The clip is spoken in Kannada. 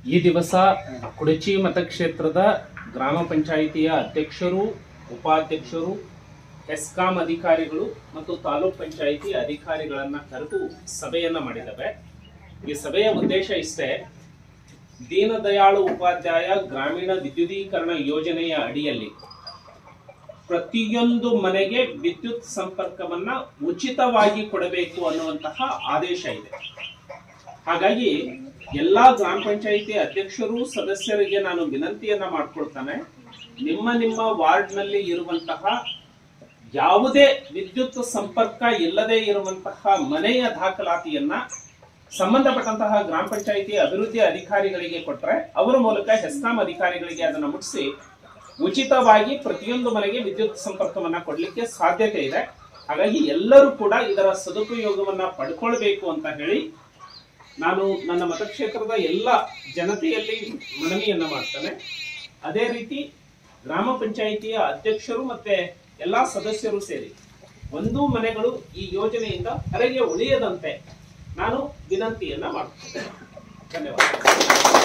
ಈ ದಿವಸ ಕುಡಚಿ ಮತಕ್ಷೇತ್ರದ ಗ್ರಾಮ ಪಂಚಾಯಿತಿಯ ಅಧ್ಯಕ್ಷರು ಉಪಾಧ್ಯಕ್ಷರು ಹೆಸ್ಕಾಂ ಅಧಿಕಾರಿಗಳು ಮತ್ತು ತಾಲೂಕ್ ಪಂಚಾಯಿತಿ ಅಧಿಕಾರಿಗಳನ್ನ ಕರೆದು ಸಭೆಯನ್ನ ಮಾಡಿದ್ದೇವೆ ಈ ಸಭೆಯ ಉದ್ದೇಶ ಇಷ್ಟೇ ದೀನದಯಾಳು ಉಪಾಧ್ಯಾಯ ಗ್ರಾಮೀಣ ವಿದ್ಯುದೀಕರಣ ಯೋಜನೆಯ ಅಡಿಯಲ್ಲಿ ಪ್ರತಿಯೊಂದು ಮನೆಗೆ ವಿದ್ಯುತ್ ಸಂಪರ್ಕವನ್ನ ಉಚಿತವಾಗಿ ಕೊಡಬೇಕು ಅನ್ನುವಂತಹ ಆದೇಶ ಇದೆ ಹಾಗಾಗಿ ಎಲ್ಲಾ ಗ್ರಾಮ ಪಂಚಾಯಿತಿ ಅಧ್ಯಕ್ಷರು ಸದಸ್ಯರಿಗೆ ನಾನು ವಿನಂತಿಯನ್ನ ಮಾಡ್ಕೊಳ್ತಾನೆ ನಿಮ್ಮ ನಿಮ್ಮ ವಾರ್ಡ್ ನಲ್ಲಿ ಇರುವಂತಹ ಯಾವುದೇ ವಿದ್ಯುತ್ ಸಂಪರ್ಕ ಇಲ್ಲದೆ ಇರುವಂತಹ ಮನೆಯ ದಾಖಲಾತಿಯನ್ನ ಸಂಬಂಧಪಟ್ಟಂತಹ ಗ್ರಾಮ ಪಂಚಾಯಿತಿ ಅಭಿವೃದ್ಧಿ ಅಧಿಕಾರಿಗಳಿಗೆ ಕೊಟ್ರೆ ಅವರ ಮೂಲಕ ಹೆಸ್ಕಾಂ ಅಧಿಕಾರಿಗಳಿಗೆ ಅದನ್ನು ಮುಟ್ಟಿಸಿ ಉಚಿತವಾಗಿ ಪ್ರತಿಯೊಂದು ಮನೆಗೆ ವಿದ್ಯುತ್ ಸಂಪರ್ಕವನ್ನ ಕೊಡ್ಲಿಕ್ಕೆ ಸಾಧ್ಯತೆ ಇದೆ ಹಾಗಾಗಿ ಎಲ್ಲರೂ ಕೂಡ ಇದರ ಸದುಪಯೋಗವನ್ನ ಪಡ್ಕೊಳ್ಬೇಕು ಅಂತ ಹೇಳಿ ನಾನು ನನ್ನ ಮತಕ್ಷೇತ್ರದ ಎಲ್ಲ ಜನತೆಯಲ್ಲಿ ಮನವಿಯನ್ನ ಮಾಡ್ತೇನೆ ಅದೇ ರೀತಿ ಗ್ರಾಮ ಪಂಚಾಯಿತಿಯ ಅಧ್ಯಕ್ಷರು ಮತ್ತೆ ಎಲ್ಲಾ ಸದಸ್ಯರು ಸೇರಿ ಒಂದು ಮನೆಗಳು ಈ ಯೋಜನೆಯಿಂದ ಹೊರಗೆ ಉಳಿಯದಂತೆ ನಾನು ವಿನಂತಿಯನ್ನ ಮಾಡ್ತೇನೆ ಧನ್ಯವಾದ